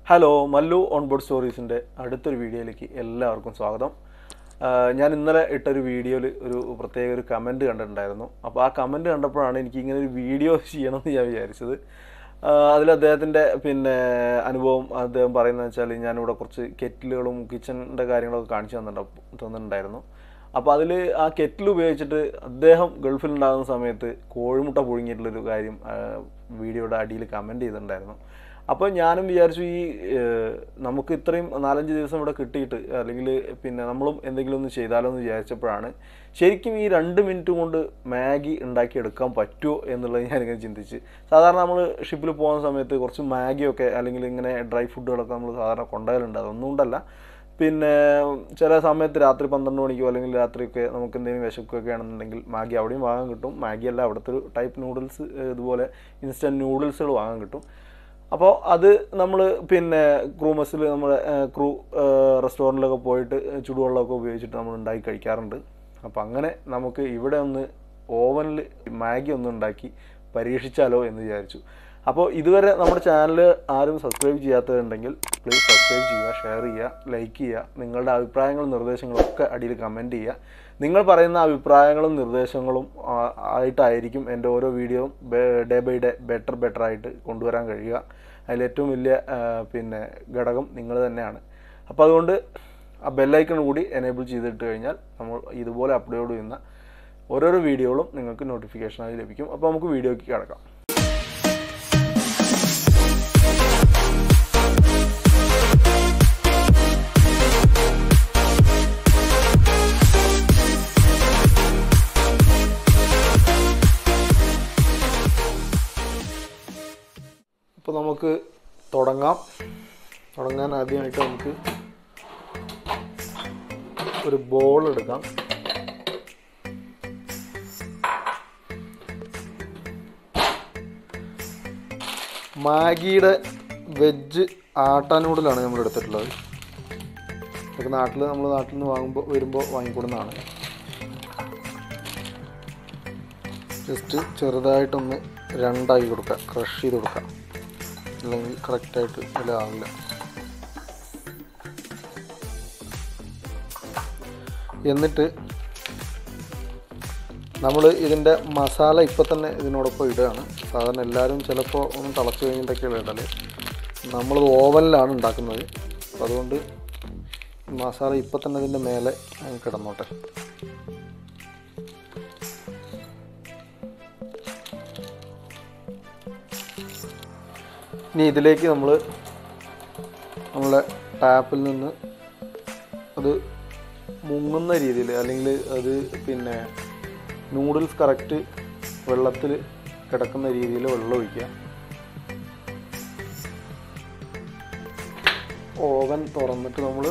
Hello Mallu on board സ്റ്റോറീസിൻ്റെ അടുത്തൊരു വീഡിയോയിലേക്ക് എല്ലാവർക്കും സ്വാഗതം ആഹ് ഞാൻ ഇന്നലെ ഇട്ടൊരു വീഡിയോയിൽ ഒരു പ്രത്യേക ഒരു കമൻറ്റ് കണ്ടിട്ടുണ്ടായിരുന്നു അപ്പോൾ ആ കമൻറ്റ് കണ്ടപ്പോഴാണ് എനിക്ക് ഇങ്ങനെ ഒരു വീഡിയോ ചെയ്യണമെന്ന് ഞാൻ വിചാരിച്ചത് ആഹ് അതിൽ അദ്ദേഹത്തിൻ്റെ പിന്നെ അനുഭവം അദ്ദേഹം പറയുന്നത് വെച്ചാൽ ഞാനിവിടെ കുറച്ച് കെറ്റിലുകളും കിച്ചണിൻ്റെ കാര്യങ്ങളൊക്കെ കാണിച്ചു തന്നിട്ടുണ്ട് തന്നിട്ടുണ്ടായിരുന്നു അപ്പോൾ അതിൽ ആ കെറ്റിൽ ഉപയോഗിച്ചിട്ട് അദ്ദേഹം ഗൾഫിലുണ്ടാകുന്ന സമയത്ത് കോഴിമുട്ട പുഴുങ്ങിയിട്ടുള്ളൊരു കാര്യം ആഹ് വീഡിയോയുടെ അടിയിൽ കമൻറ്റ് ചെയ്തിട്ടുണ്ടായിരുന്നു അപ്പോൾ ഞാനും വിചാരിച്ചു ഈ ഏഹ്, നമുക്ക് ഇത്രയും നാലഞ്ച് ദിവസം ഇവിടെ കിട്ടിയിട്ട് അല്ലെങ്കിൽ പിന്നെ നമ്മളും എന്തെങ്കിലും ഒന്ന് ചെയ്താലോ എന്ന് വിചാരിച്ചപ്പോഴാണ് ശരിക്കും ഈ രണ്ട് മിനിറ്റ് കൊണ്ട് മാഗി ഉണ്ടാക്കിയെടുക്കാൻ പറ്റുമോ എന്നുള്ളത് ഞാനിങ്ങനെ ചിന്തിച്ച് സാധാരണ നമ്മൾ ഷിപ്പിൽ പോകുന്ന സമയത്ത് കുറച്ച് മാഗിയൊക്കെ അല്ലെങ്കിൽ ഇങ്ങനെ ഡ്രൈ ഫുഡുകളൊക്കെ നമ്മൾ സാധാരണ കൊണ്ടുപോകലുണ്ട് അതൊന്നും കൊണ്ടല്ല പിന്നെ ചില സമയത്ത് രാത്രി പന്ത്രണ്ട് മണിക്കോ അല്ലെങ്കിൽ രാത്രിയൊക്കെ നമുക്ക് എന്തെങ്കിലും വിശക്കൊക്കെ ആണെന്നുണ്ടെങ്കിൽ മാഗി അവിടെയും വാങ്ങാൻ കിട്ടും മാഗി അല്ല അവിടുത്തെ ഒരു ടൈപ്പ് നൂഡിൽസ് ഇതുപോലെ ഇൻസ്റ്റൻറ്റ് നൂഡിൽസുകൾ വാങ്ങാൻ കിട്ടും അപ്പോൾ അത് നമ്മൾ പിന്നെ ക്രൂ മെസ്സിൽ നമ്മുടെ ക്രൂ റെസ്റ്റോറൻറ്റിലൊക്കെ പോയിട്ട് ചുടുവെള്ളമൊക്കെ ഉപയോഗിച്ചിട്ട് നമ്മൾ ഉണ്ടാക്കി കഴിക്കാറുണ്ട് അപ്പോൾ അങ്ങനെ നമുക്ക് ഇവിടെ ഒന്ന് ഓവനിൽ മാഗി ഒന്ന് ഉണ്ടാക്കി പരീക്ഷിച്ചാലോ എന്ന് വിചാരിച്ചു അപ്പോൾ ഇതുവരെ നമ്മുടെ ചാനൽ ആരും സബ്സ്ക്രൈബ് ചെയ്യാത്തതുണ്ടെങ്കിൽ പ്ലീസ് സബ്സ്ക്രൈബ് ചെയ്യുക ഷെയർ ചെയ്യുക ലൈക്ക് ചെയ്യുക നിങ്ങളുടെ അഭിപ്രായങ്ങളും നിർദ്ദേശങ്ങളും ഒക്കെ അടിയിൽ കമൻറ്റ് ചെയ്യുക നിങ്ങൾ പറയുന്ന അഭിപ്രായങ്ങളും നിർദ്ദേശങ്ങളും ആ, ആയിട്ടായിരിക്കും എൻ്റെ ഓരോ video day by day better better ആയിട്ട് കൊണ്ടുവരാൻ കഴിയുക അതിൽ ഏറ്റവും വലിയ ആ, പിന്നെ ഘടകം നിങ്ങൾ തന്നെയാണ് അപ്പോൾ അതുകൊണ്ട് ആ ബെല്ലൈക്കൺ കൂടി എനേബിൾ ചെയ്തിട്ട് കഴിഞ്ഞാൽ നമ്മൾ ഇതുപോലെ അപ്ലോഡ് ചെയ്യുന്ന ഓരോരോ വീഡിയോകളും നിങ്ങൾക്ക് നോട്ടിഫിക്കേഷനായി ലഭിക്കും അപ്പോൾ നമുക്ക് വീഡിയോയ്ക്ക് കിടക്കാം അപ്പോൾ നമുക്ക് തുടങ്ങാം തുടങ്ങാൻ ആദ്യമായിട്ട് നമുക്ക് ഒരു ബോൾ എടുക്കാം മാഗിയുടെ വെജ് ആട്ട നൂഡിലാണ് നമ്മൾ എടുത്തിട്ടുള്ളത് ഇതൊക്കെ നാട്ടിൽ നമ്മൾ നാട്ടിൽ നിന്ന് വാങ്ങുമ്പോൾ വരുമ്പോൾ വാങ്ങിക്കൊടുന്നതാണ് ജസ്റ്റ് ചെറുതായിട്ടൊന്ന് രണ്ടായി കൊടുക്കുക ക്രഷ് ചെയ്ത് കൊടുക്കുക അല്ലെങ്കിൽ കറക്റ്റായിട്ട് അതിൽ ആവില്ല എന്നിട്ട് നമ്മൾ ഇതിൻ്റെ മസാല ഇപ്പം തന്നെ ഇതിനോടൊപ്പം ഇടുകയാണ് സാധാരണ എല്ലാവരും ചിലപ്പോൾ ഒന്ന് തിളച്ച് കഴിഞ്ഞിട്ടൊക്കെയാണ് ഇടല് നമ്മളത് ഓവനിലാണ് ഉണ്ടാക്കുന്നത് അപ്പോൾ അതുകൊണ്ട് മസാല ഇപ്പം തന്നെ ഇതിൻ്റെ മേലെ അങ്ങ് കിടന്നോട്ടെ ഇനി ഇതിലേക്ക് നമ്മൾ നമ്മളെ ടാപ്പിൽ നിന്ന് അത് മുങ്ങുന്ന രീതിയിൽ അല്ലെങ്കിൽ അത് പിന്നെ നൂഡിൽസ് കറക്റ്റ് വെള്ളത്തിൽ കിടക്കുന്ന രീതിയിൽ വെള്ളം ഒഴിക്കുക ഓവൻ തുറന്നിട്ട് നമ്മൾ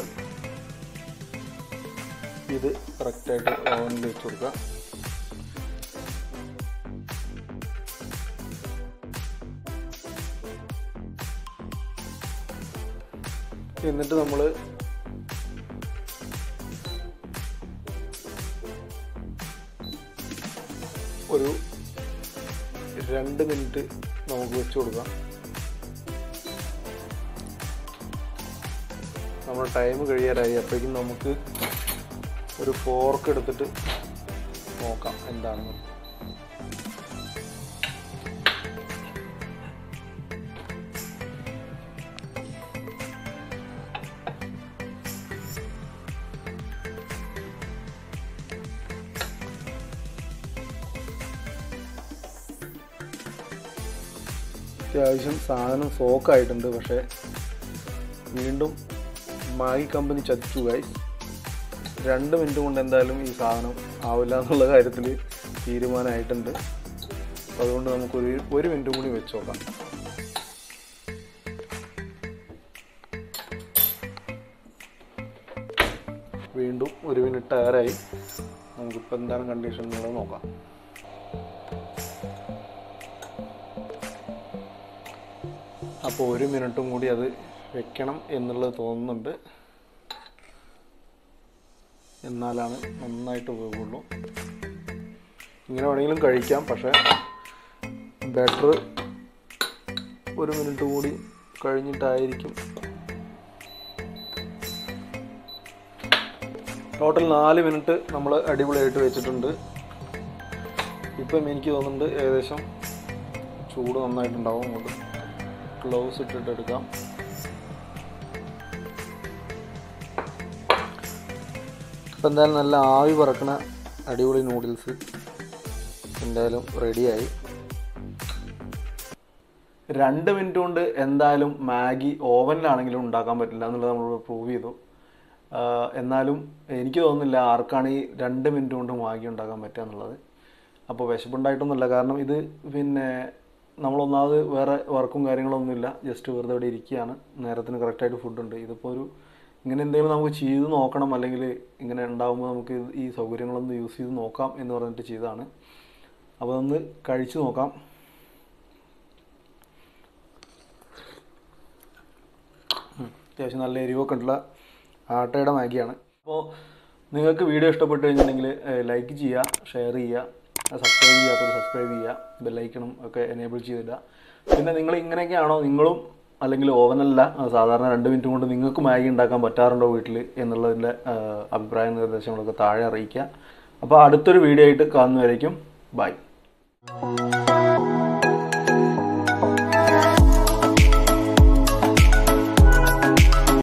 ഇത് കറക്റ്റായിട്ട് ഓവനിൽ വെച്ച് കൊടുക്കുക എന്നിട്ട് നമ്മൾ ഒരു രണ്ട് മിനിറ്റ് നമുക്ക് വെച്ച് കൊടുക്കാം നമ്മുടെ ടൈം കഴിയാറായി അപ്പോഴേക്കും നമുക്ക് ഒരു ഫോർക്ക് എടുത്തിട്ട് നോക്കാം എന്താണെന്ന് അത്യാവശ്യം സാധനം സോക്കായിട്ടുണ്ട് പക്ഷേ വീണ്ടും മാഗി കമ്പനി ചതിച്ചു ഗൈസ് രണ്ട് മിനിറ്റ് കൊണ്ട് എന്തായാലും ഈ സാധനം ആവില്ല എന്നുള്ള കാര്യത്തിൽ തീരുമാനമായിട്ടുണ്ട് അപ്പോൾ അതുകൊണ്ട് നമുക്കൊരു ഒരു മിനിറ്റ് കൂടി വെച്ച് നോക്കാം വീണ്ടും ഒരു മിനിറ്റ് ആരായി നമുക്കിപ്പോൾ എന്താണ് കണ്ടീഷൻ എന്നുള്ളത് നോക്കാം അപ്പോൾ ഒരു മിനിറ്റും കൂടി അത് വെക്കണം എന്നുള്ളത് തോന്നുന്നുണ്ട് എന്നാലാണ് നന്നായിട്ട് പോകുള്ളൂ ഇങ്ങനെ വേണമെങ്കിലും കഴിക്കാം പക്ഷേ ബെറ്റർ ഒരു മിനിറ്റ് കൂടി കഴിഞ്ഞിട്ടായിരിക്കും ടോട്ടൽ നാല് മിനിറ്റ് നമ്മൾ അടിപൊളിയായിട്ട് വെച്ചിട്ടുണ്ട് ഇപ്പം എനിക്ക് തോന്നുന്നുണ്ട് ഏകദേശം ചൂട് നന്നായിട്ടുണ്ടാവും നമുക്ക് ഗ്ലൗസ് ഇട്ടിട്ട് എടുക്കാം ഇപ്പം എന്തായാലും നല്ല ആവി പറക്കണ അടിപൊളി നൂഡിൽസ് എന്തായാലും റെഡിയായി രണ്ട് മിനിറ്റ് കൊണ്ട് എന്തായാലും മാഗി ഓവനിലാണെങ്കിലും ഉണ്ടാക്കാൻ പറ്റില്ല എന്നുള്ളത് നമ്മൾ പ്രൂവ് ചെയ്തു ആഹ് എന്നാലും എനിക്ക് തോന്നുന്നില്ല ആർക്കാണ് ഈ രണ്ട് മിനിറ്റ് കൊണ്ട് മാഗി ഉണ്ടാക്കാൻ പറ്റുക എന്നുള്ളത് അപ്പോൾ വിശപ്പുണ്ടായിട്ടൊന്നുമില്ല കാരണം ഇത് പിന്നെ നമ്മളൊന്നാമത് വേറെ വർക്കും കാര്യങ്ങളൊന്നുമില്ല ജസ്റ്റ് വെറുതെ ഇവിടെ ഇരിക്കുകയാണ് നേരത്തിന് കറക്റ്റായിട്ട് ഫുഡുണ്ട് ഇതിപ്പോൾ ഒരു ഇങ്ങനെ എന്തെങ്കിലും നമുക്ക് ചെയ്ത് നോക്കണം അല്ലെങ്കിൽ ഇങ്ങനെ ഉണ്ടാകുമ്പോൾ നമുക്ക് ഇത് ഈ സൗകര്യങ്ങളൊന്ന് യൂസ് ചെയ്ത് നോക്കാം എന്ന് പറഞ്ഞിട്ട് ചെയ്തതാണ് അപ്പോൾ ഒന്ന് കഴിച്ചു നോക്കാം ഉം. അത്യാവശ്യം നല്ല എരിവൊക്കെ ഉള്ള ആട്ടയുടെ മാഗിയാണ് അപ്പോൾ നിങ്ങൾക്ക് വീഡിയോ ഇഷ്ടപ്പെട്ട് കഴിഞ്ഞിട്ടുണ്ടെങ്കിൽ ലൈക്ക് ചെയ്യുക ഷെയർ ചെയ്യുക സബ്സ്ക്രൈബ് ചെയ്യാത്തവർ സബ്സ്ക്രൈബ് ചെയ്യുക ബെല്ലൈക്കണം ഒക്കെ എനേബിൾ ചെയ്തിടുക പിന്നെ നിങ്ങൾ ഇങ്ങനെയൊക്കെയാണോ നിങ്ങളും അല്ലെങ്കിൽ ഓവനല്ല ആ, സാധാരണ രണ്ട് മിനിറ്റ് കൊണ്ട് നിങ്ങൾക്ക് മാഗി ഉണ്ടാക്കാൻ പറ്റാറുണ്ടോ വീട്ടിൽ എന്നുള്ളതിൻ്റെ ആ, അഭിപ്രായ നിർദ്ദേശങ്ങളൊക്കെ താഴെ അറിയിക്കുക അപ്പോൾ അടുത്തൊരു വീഡിയോ ആയിട്ട് കാണുന്നവരേക്കും ബൈ